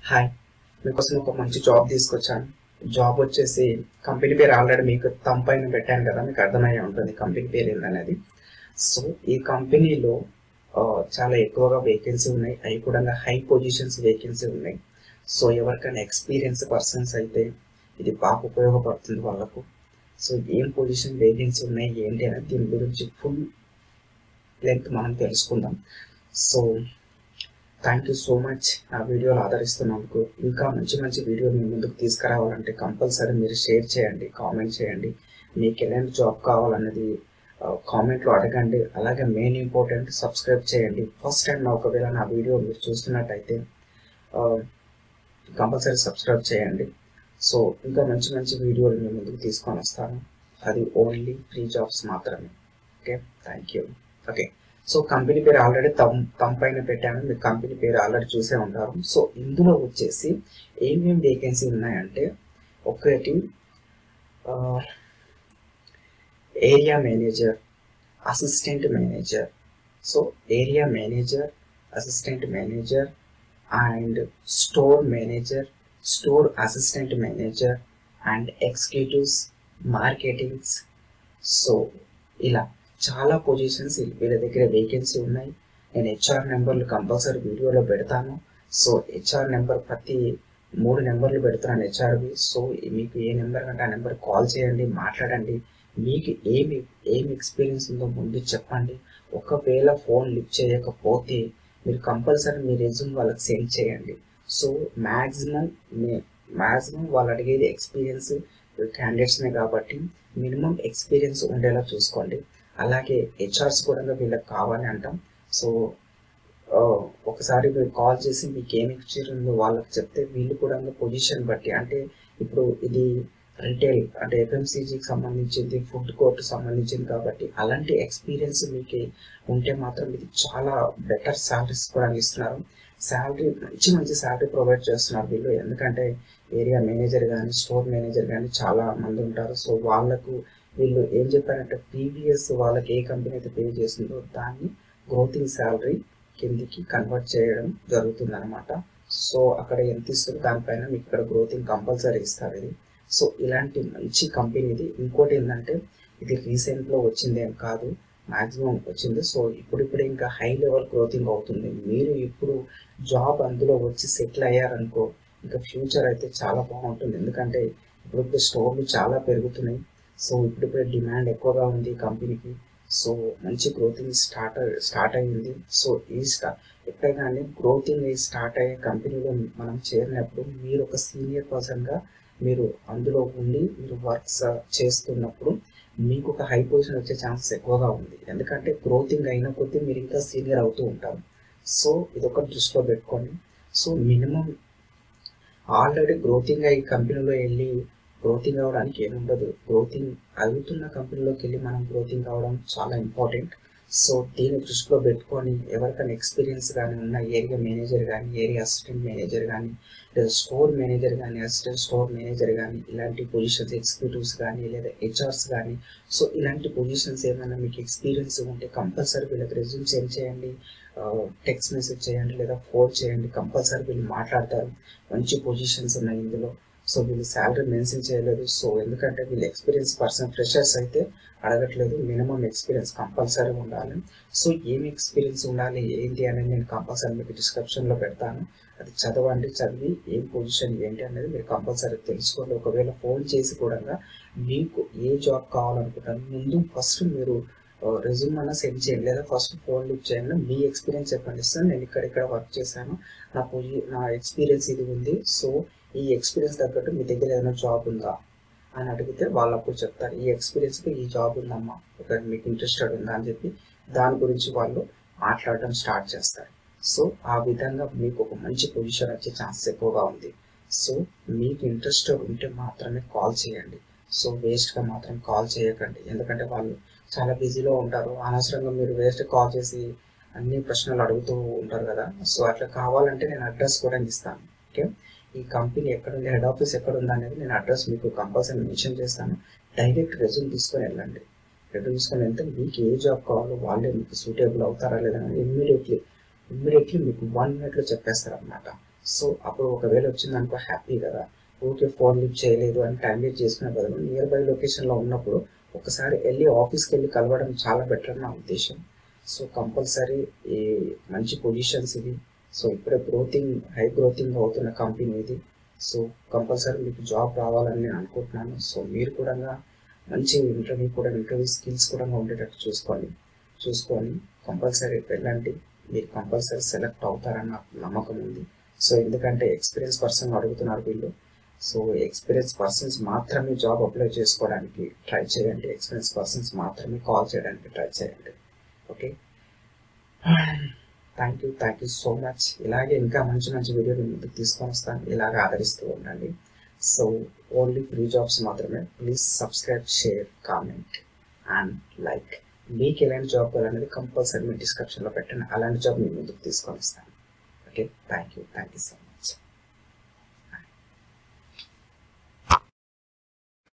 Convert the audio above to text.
hi మీకోసం ఒక మంచి జాబ్ తీసుకొచ్చాను జాబ్ వచ్చేసి కంపెనీ పేరు ఆల్రెడీ మీకు థంబ్ పైన పెట్టాను కదా మీకు అర్థమయ్యే ఉంటుంది కంపెనీ పేరు ఏందనేది సో ఈ కంపెనీలో ఆ, చాలా ఎక్కువగా వేకెన్సీ ఉన్నాయి అవి కూడా హై పొజిషన్స్ వేకెన్సీ ఉన్నాయి సో ఎవరికైనా ఎక్స్పీరియన్స్ పర్సన్స్ అయితే ఇది బాగా ఉపయోగపడుతుంది వాళ్ళకు సో ఏం పొజిషన్ వేకెన్సీ ఉన్నాయి ఏంటి అనేది దీని గురించి ఫుల్ లెంత్ మనం తెలుసుకుందాం so thank you so much నా వీడియోలు ఆదరిస్తున్నందుకు ఇంకా మంచి మంచి వీడియో మీ ముందుకు తీసుకురావాలంటే కంపల్సరీ మీరు షేర్ చేయండి కామెంట్ చేయండి మీకు ఎలాంటి జాబ్ కావాలన్నది కామెంట్లో అడగండి అలాగే మెయిన్ ఇంపార్టెంట్ సబ్స్క్రైబ్ చేయండి ఫస్ట్ టైం నా ఒకవేళ నా వీడియో మీరు చూస్తున్నట్టయితే కంపల్సరీ సబ్స్క్రైబ్ చేయండి సో ఇంకా మంచి మంచి వీడియోలు మీ ముందుకు తీసుకొని వస్తాను అది ఓన్లీ ఫ్రీ జాబ్స్ మాత్రమే okay thank you okay so company పేరు ఆల్రెడీ తమ్ తమ్ పైన పెట్టాను మీరు కంపెనీ పేరు ఆల్రెడీ చూసే ఉంటారు సో ఇందులో వచ్చేసి ఏమేమి వేకెన్సీ ఉన్నాయంటే ఒకటి area manager assistant manager so area manager assistant manager and store manager store assistant manager and executives marketings so ఇలా చాలా పొజిషన్స్ వీళ్ళ దగ్గర వేకెన్సీ ఉన్నాయి నేను హెచ్ఆర్ నెంబర్లు కంపల్సరీ వీడియోలో పెడతాను సో హెచ్ఆర్ నెంబర్ ప్రతి మూడు నెంబర్లు పెడుతున్నాను హెచ్ఆర్వి సో మీకు ఏ నెంబర్ కంటే ఆ నెంబర్ కాల్ చేయండి మాట్లాడండి మీకు ఏమి ఏమి ఎక్స్పీరియన్స్ ఉందో ముందు చెప్పండి ఒకవేళ ఫోన్ లిఫ్ట్ చేయకపోతే మీరు కంపల్సరీ మీ రెజ్యూమ్ వాళ్ళకి సెండ్ చేయండి సో మ్యాక్సిమం మ్యాక్సిమం వాళ్ళు అడిగేది ఎక్స్పీరియన్స్ క్యాండిడేట్స్నే కాబట్టి మినిమం ఎక్స్పీరియన్స్ ఉండేలా చూసుకోండి అలాగే హెచ్ఆర్స్ కూడా వీళ్ళకి కావాలి అంటాం సో ఆ, ఒకసారి మీరు కాల్ చేసి మీకు ఏం ఎక్స్పీరియన్స్ ఉందో వాళ్ళకి చెప్తే వీళ్ళు కూడా పొజిషన్ బట్టి అంటే ఇప్పుడు ఇది రిటైల్ అంటే ఎఫ్ఎంసీజీకి సంబంధించింది ఫుడ్ కోర్ట్ సంబంధించింది కాబట్టి అలాంటి ఎక్స్పీరియన్స్ మీకు ఉంటే మాత్రం ఇది చాలా బెటర్ శాలరీస్ కూడా ఇస్తున్నారు శాలరీ మంచి మంచి శాలరీ ప్రొవైడ్ చేస్తున్నారు వీళ్ళు ఎందుకంటే ఏరియా మేనేజర్ కానీ స్టోర్ మేనేజర్ కానీ చాలా మంది ఉంటారు సో వాళ్ళకు వీళ్ళు ఏం చెప్పారంటే ప్రీవియస్ వాళ్ళకి ఏ కంపెనీ అయితే పే చేసిందో దాన్ని గ్రోతింగ్ శాలరీ కిందికి కన్వర్ట్ చేయడం జరుగుతుంది అనమాట సో అక్కడ ఎంత ఇస్తారు దానిపైన మీకు ఇక్కడ గ్రోతింగ్ కంపల్సరీ ఇస్తారు ఇది సో ఇలాంటి మంచి కంపెనీ ఇది ఇంకోటి ఏంటంటే ఇది రీసెంట్లో వచ్చింది ఏం కాదు మాక్సిమం వచ్చింది సో ఇప్పుడిప్పుడు ఇంకా హై లెవెల్ గ్రోతింగ్ అవుతుంది మీరు ఇప్పుడు జాబ్ అందులో వచ్చి సెటిల్ అయ్యారనుకో ఇంకా ఫ్యూచర్ అయితే చాలా బాగుంటుంది ఎందుకంటే ఇప్పుడు స్టోర్లు చాలా పెరుగుతున్నాయి సో ఇప్పుడిప్పుడే డిమాండ్ ఎక్కువగా ఉంది ఈ కంపెనీకి సో మంచి గ్రోతింగ్ స్టార్ట్ స్టార్ట్ అయ్యింది సో ఈ స్టా ఎక్కడ కానీ గ్రోతింగ్ స్టార్ట్ అయ్యే కంపెనీలో మనం చేరినప్పుడు మీరు ఒక సీనియర్ పర్సన్గా మీరు అందులో ఉండి మీరు వర్క్స్ చేస్తున్నప్పుడు మీకు ఒక హై పొజిషన్ వచ్చే ఛాన్సెస్ ఎక్కువగా ఉంది ఎందుకంటే గ్రోతింగ్ అయిన కొద్దీ మీరు ఇంకా సీనియర్ అవుతూ ఉంటారు సో ఇది ఒక దృష్టిలో పెట్టుకోండి సో మినిమం ఆల్రెడీ గ్రోతింగ్ అయ్యి కంపెనీలో వెళ్ళి గ్రోతింగ్ అవ్వడానికి ఏముండదు గ్రోతింగ్ అవుతున్న కంపెనీలోకి వెళ్ళి మనం గ్రోతింగ్ అవ్వడం చాలా ఇంపార్టెంట్ సో దీన్ని దృష్టిలో పెట్టుకొని ఎవరికైనా ఎక్స్పీరియన్స్ కానీ ఉన్న ఏరియా మేనేజర్ కానీ ఏరియా అసిస్టెంట్ మేనేజర్ కానీ లేదా స్టోర్ మేనేజర్ కానీ అసిస్టెంట్ స్టోర్ మేనేజర్ కానీ ఇలాంటి పొజిషన్స్ ఎగ్జిక్యూటివ్స్ కానీ లేదా హెచ్ఆర్స్ కానీ సో ఇలాంటి పొజిషన్స్ ఏమైనా మీకు ఎక్స్పీరియన్స్ ఉంటే కంపల్సరీ వీళ్ళకి రెజ్యూమ్ సెండ్ చేయండి టెక్స్ట్ మెసేజ్ చేయండి లేదా ఫోన్ చేయండి కంపల్సరీ వీళ్ళు మాట్లాడతారు మంచి పొజిషన్స్ ఉన్నాయి ఇందులో సో వీళ్ళు శాలరీ మెన్షన్ చేయలేదు సో ఎందుకంటే వీళ్ళు ఎక్స్పీరియన్స్ పర్సన్ ఫ్రెషర్స్ అయితే అడగట్లేదు మినిమం ఎక్స్పీరియన్స్ కంపల్సరీ ఉండాలి సో ఏమి ఎక్స్పీరియన్స్ ఉండాలి ఏంటి అనేది నేను కంపల్సరీ మీకు డిస్క్రిప్షన్లో పెడతాను అది చదవండి చదివి ఏం పొజిషన్ ఏంటి అనేది మీరు కంపల్సరీ తెలుసుకోండి ఒకవేళ ఫోన్ చేసి కూడా మీకు ఏ జాబ్ కావాలనుకుంటారు ముందు ఫస్ట్ మీరు రెజ్యూమ్ అన్న సెండ్ చేయండి లేదా ఫస్ట్ ఫోన్ లిఫ్ట్ చేయండి మీ ఎక్స్పీరియన్స్ చెప్పండి సార్ నేను ఇక్కడ ఇక్కడ వర్క్ చేశాను నా పొజి నా ఎక్స్పీరియన్స్ ఇది ఉంది సో ఈ ఎక్స్పీరియన్స్ తగ్గట్టు మీ దగ్గర ఏదైనా జాబ్ ఉందా అని అడిగితే వాళ్ళు అప్పుడు చెప్తారు ఈ ఎక్స్పీరియన్స్కి ఈ జాబ్ ఉందమ్మా ఒక మీకు ఇంట్రెస్టెడ్ ఉందా అని చెప్పి దాని గురించి వాళ్ళు మాట్లాడటం స్టార్ట్ చేస్తారు సో ఆ విధంగా మీకు ఒక మంచి పొజిషన్ వచ్చే ఛాన్సెస్ ఎక్కువగా ఉంది సో మీకు ఇంట్రెస్టెడ్ ఉంటే మాత్రమే కాల్ చేయండి సో వేస్ట్గా మాత్రం కాల్ చేయకండి ఎందుకంటే వాళ్ళు చాలా బిజీలో ఉంటారు అనవసరంగా మీరు వేస్ట్ కాల్ చేసి అన్ని ప్రశ్నలు అడుగుతూ ఉంటారు కదా సో అట్లా కావాలంటే నేను అడ్రస్ కూడా ఇస్తాను ఓకే ఈ కంపెనీ ఎక్కడ ఉంది హెడ్ ఆఫీస్ ఎక్కడ ఉంది అనేది నేను అడ్రస్ మీకు కంపల్సరీ మెన్షన్ చేస్తాను డైరెక్ట్ రెజ్యూమ్ తీసుకొని వెళ్ళండి రెజ్యూమ్ తీసుకొని వెళ్తే మీకు ఏ జాబ్ కావాలో వాళ్ళే మీకు సూటేబుల్ అవుతారా లేదా ఇమ్మీడియట్లీ ఇమ్మీడియట్లీ మీకు వన్ మినిట్లో చెప్పేస్తారు అనమాట సో అప్పుడు ఒకవేళ వచ్చిందనుకో హ్యాపీ కదా ఊరికే ఫోన్ లిఫ్ట్ చేయలేదు అని టైం వేస్ట్ చేసుకునే బదులు నియర్ బై లొకేషన్లో ఉన్నప్పుడు ఒకసారి వెళ్ళి ఆఫీస్కి వెళ్ళి కలవడం చాలా బెటర్ నా ఉద్దేశం సో కంపల్సరీ ఈ మంచి పొజిషన్స్ ఇవి సో ఇప్పుడే గ్రోతింగ్ హై గ్రోతింగ్ అవుతున్న కంపెనీ ఇది సో కంపల్సరీ మీకు జాబ్ రావాలని నేను అనుకుంటున్నాను సో మీరు కూడా మంచి ఇంటర్వ్యూ కూడా ఇంటర్వ్యూ స్కిల్స్ కూడా ఉండేటట్టు చూసుకోండి చూసుకొని కంపల్సరీ వెళ్ళండి మీరు కంపల్సరీ సెలెక్ట్ అవుతారని నాకు నమ్మకం ఉంది సో ఎందుకంటే ఎక్స్పీరియన్స్ పర్సన్ అడుగుతున్నారు వీళ్ళు సో ఎక్స్పీరియన్స్ పర్సన్స్ మాత్రమే జాబ్ అప్లై చేసుకోవడానికి ట్రై చేయండి ఎక్స్పీరియన్స్ పర్సన్స్ మాత్రమే కాల్ చేయడానికి ట్రై చేయండి okay thank you thank you so much ఇలాగే ఇంకా మంచి మంచి వీడియోలు ముందుకు తీసుకొని వస్తాను ఇలాగే ఆదరిస్తూ ఉండండి సో ఓన్లీ ఫ్రీ జాబ్స్ మాత్రమే please subscribe share comment and like మీకు ఎలాంటి జాబ్ కావాలనేది కంపల్సరీ మీ డిస్క్రిప్షన్లో పెట్టండి అలాంటి జాబ్ మీ ముందుకు తీసుకొని వస్తాను okay thank you thank you so much